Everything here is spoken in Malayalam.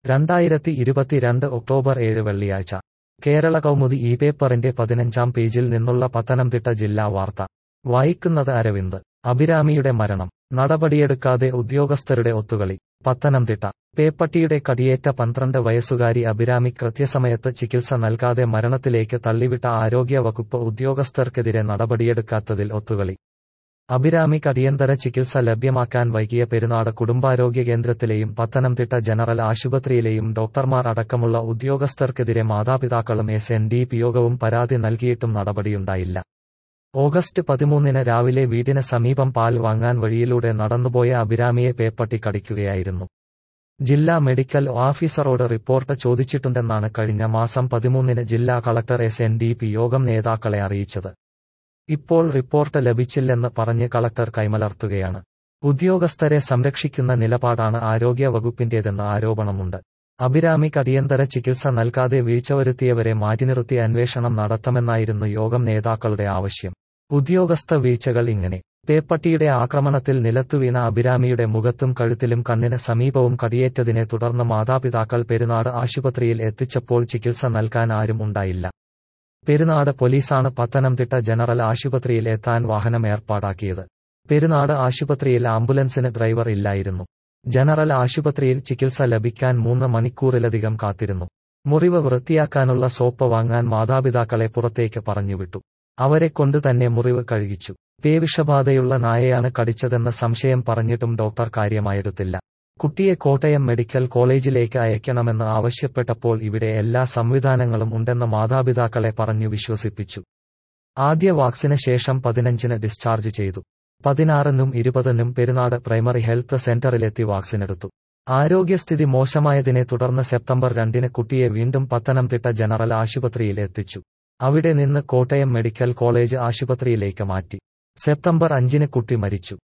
രണ്ടായിരത്തി ഇരുപത്തിരണ്ട് ഒക്ടോബർ ഏഴ് വെള്ളിയാഴ്ച കേരള കൗമുദി ഈ പേപ്പറിന്റെ പതിനഞ്ചാം പേജിൽ നിന്നുള്ള പത്തനംതിട്ട ജില്ലാ വാർത്ത വായിക്കുന്നത് അരവിന്ദ് അഭിരാമിയുടെ മരണം നടപടിയെടുക്കാതെ ഉദ്യോഗസ്ഥരുടെ ഒത്തുകളി പത്തനംതിട്ട പേപ്പട്ടിയുടെ കടിയേറ്റ പന്ത്രണ്ട് വയസ്സുകാരി അഭിരാമി കൃത്യസമയത്ത് ചികിത്സ നൽകാതെ മരണത്തിലേക്ക് തള്ളിവിട്ട ആരോഗ്യ വകുപ്പ് ഉദ്യോഗസ്ഥർക്കെതിരെ നടപടിയെടുക്കാത്തതിൽ ഒത്തുകളി അഭിരാമി അടിയന്തര ചികിത്സ ലഭ്യമാക്കാൻ വൈകിയ പെരുന്നാട് കുടുംബാരോഗ്യ കേന്ദ്രത്തിലെയും പത്തനംതിട്ട ജനറൽ ആശുപത്രിയിലെയും ഡോക്ടർമാർ അടക്കമുള്ള ഉദ്യോഗസ്ഥർക്കെതിരെ മാതാപിതാക്കളും എസ് എൻ ഡി പിയോഗവും പരാതി നൽകിയിട്ടും നടപടിയുണ്ടായില്ല ഓഗസ്റ്റ് പതിമൂന്നിന് രാവിലെ വീടിന് സമീപം പാൽ വാങ്ങാൻ വഴിയിലൂടെ നടന്നുപോയ അഭിരാമിയെ പേപ്പട്ടി കടിക്കുകയായിരുന്നു ജില്ലാ മെഡിക്കൽ ഓഫീസറോട് റിപ്പോർട്ട് ചോദിച്ചിട്ടുണ്ടെന്നാണ് കഴിഞ്ഞ മാസം പതിമൂന്നിന് ജില്ലാ collector S N D P യോഗം നേതാക്കളെ അറിയിച്ചത് ഇപ്പോൾ റിപ്പോർട്ട് ലഭിച്ചില്ലെന്ന് പറഞ്ഞ് കളക്ടർ കൈമലർത്തുകയാണ് ഉദ്യോഗസ്ഥരെ സംരക്ഷിക്കുന്ന നിലപാടാണ് ആരോഗ്യ വകുപ്പിന്റേതെന്ന് ആരോപണമുണ്ട് അഭിരാമിക്ക് അടിയന്തര ചികിത്സ നൽകാതെ വീഴ്ച വരുത്തിയവരെ മാറ്റിനിർത്തി അന്വേഷണം നടത്തമെന്നായിരുന്നു യോഗം നേതാക്കളുടെ ആവശ്യം ഉദ്യോഗസ്ഥ വീഴ്ചകൾ ഇങ്ങനെ പേപ്പട്ടിയുടെ ആക്രമണത്തിൽ നിലത്തുവീണ അഭിരാമിയുടെ മുഖത്തും കഴുത്തിലും കണ്ണിന് സമീപവും കടിയേറ്റതിനെ തുടർന്ന് മാതാപിതാക്കൾ പെരുന്നാട് ആശുപത്രിയിൽ എത്തിച്ചപ്പോൾ ചികിത്സ നൽകാൻ ആരും ഉണ്ടായില്ല പെരുന്നാട് പോലീസാണ് പത്തനംതിട്ട ജനറൽ ആശുപത്രിയിൽ എത്താൻ വാഹനം ഏർപ്പാടാക്കിയത് പെരുന്നാട് ആശുപത്രിയിൽ ആംബുലൻസിന് ഡ്രൈവർ ഇല്ലായിരുന്നു ജനറൽ ആശുപത്രിയിൽ ചികിത്സ ലഭിക്കാൻ മൂന്ന് മണിക്കൂറിലധികം കാത്തിരുന്നു മുറിവ് വൃത്തിയാക്കാനുള്ള സോപ്പ് വാങ്ങാൻ മാതാപിതാക്കളെ പുറത്തേക്ക് പറഞ്ഞുവിട്ടു അവരെ കൊണ്ട് തന്നെ മുറിവ് കഴുകിച്ചു പേവിഷബാധയുള്ള നായയാണ് കടിച്ചതെന്ന് സംശയം പറഞ്ഞിട്ടും ഡോക്ടർ കാര്യമായെടുത്തില്ല കുട്ടിയെ കോട്ടയം മെഡിക്കൽ കോളേജിലേക്ക് അയക്കണമെന്ന് ആവശ്യപ്പെട്ടപ്പോൾ ഇവിടെ എല്ലാ സംവിധാനങ്ങളും ഉണ്ടെന്ന് മാതാപിതാക്കളെ പറഞ്ഞു വിശ്വസിപ്പിച്ചു ആദ്യ വാക്സിന് ശേഷം പതിനഞ്ചിന് ഡിസ്ചാർജ് ചെയ്തു പതിനാറിനും ഇരുപതിനും പെരുന്നാട് പ്രൈമറി ഹെൽത്ത് സെന്ററിലെത്തി വാക്സിനെടുത്തു ആരോഗ്യസ്ഥിതി മോശമായതിനെ തുടർന്ന് സെപ്റ്റംബർ രണ്ടിന് കുട്ടിയെ വീണ്ടും പത്തനംതിട്ട ജനറൽ ആശുപത്രിയിൽ എത്തിച്ചു അവിടെ നിന്ന് കോട്ടയം മെഡിക്കൽ കോളേജ് ആശുപത്രിയിലേക്ക് മാറ്റി സെപ്റ്റംബർ അഞ്ചിന് കുട്ടി മരിച്ചു